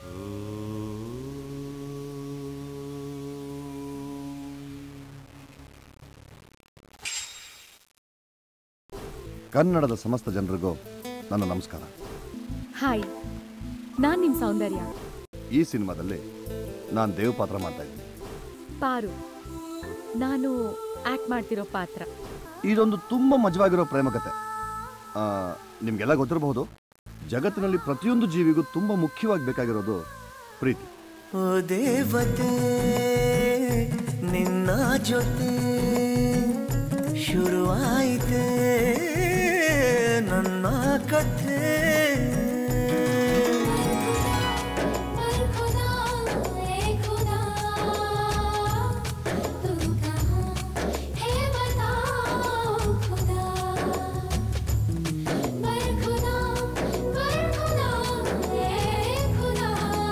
ಕನ್ನಡದ ಸಮಸ್ತ ಜನರಿಗೂ ನನ್ನ ನಮಸ್ಕಾರ ಹಾಯ್ ನಾನ್ ನಿಮ್ ಸೌಂದರ್ಯ ಈ ಸಿನಿಮಾದಲ್ಲಿ ನಾನು ದೇವ್ ಪಾತ್ರ ಮಾಡ್ತಾ ಇದ್ದೀನಿ ಪಾರು ನಾನು ಆಕ್ಟ್ ಮಾಡ್ತಿರೋ ಪಾತ್ರ ಇದೊಂದು ತುಂಬ ಮಜವಾಗಿರೋ ಪ್ರೇಮ ಕತೆ ಆ, ನಿಮ್ಗೆಲ್ಲ ಗೊತ್ತಿರಬಹುದು ಜಗತ್ತಿನಲ್ಲಿ ಪ್ರತಿಯೊಂದು ಜೀವಿಗೂ ತುಂಬ ಮುಖ್ಯವಾಗಿ ಬೇಕಾಗಿರೋದು ಪ್ರೀತಿ ಓ ದೇವತೆ ನಿನ್ನ ಜೊತೆ ಶುರುವಾಯಿತೆ ನನ್ನ ಕಥೆ पर खुदा ए खुदा तू कहाँ है बताओ खुदा पर खुदा पर खुदा ए खुदा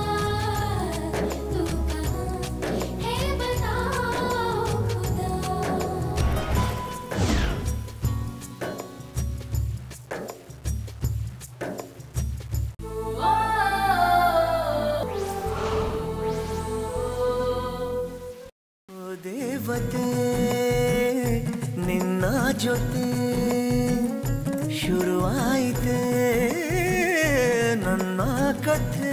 तू कहाँ है बताओ खुदा ಓ ದೇವತೆ ನಿನ್ನ ಜೊತೆ ಶುರುವಾಯಿತೆ ನನ್ನ ಕಥೆ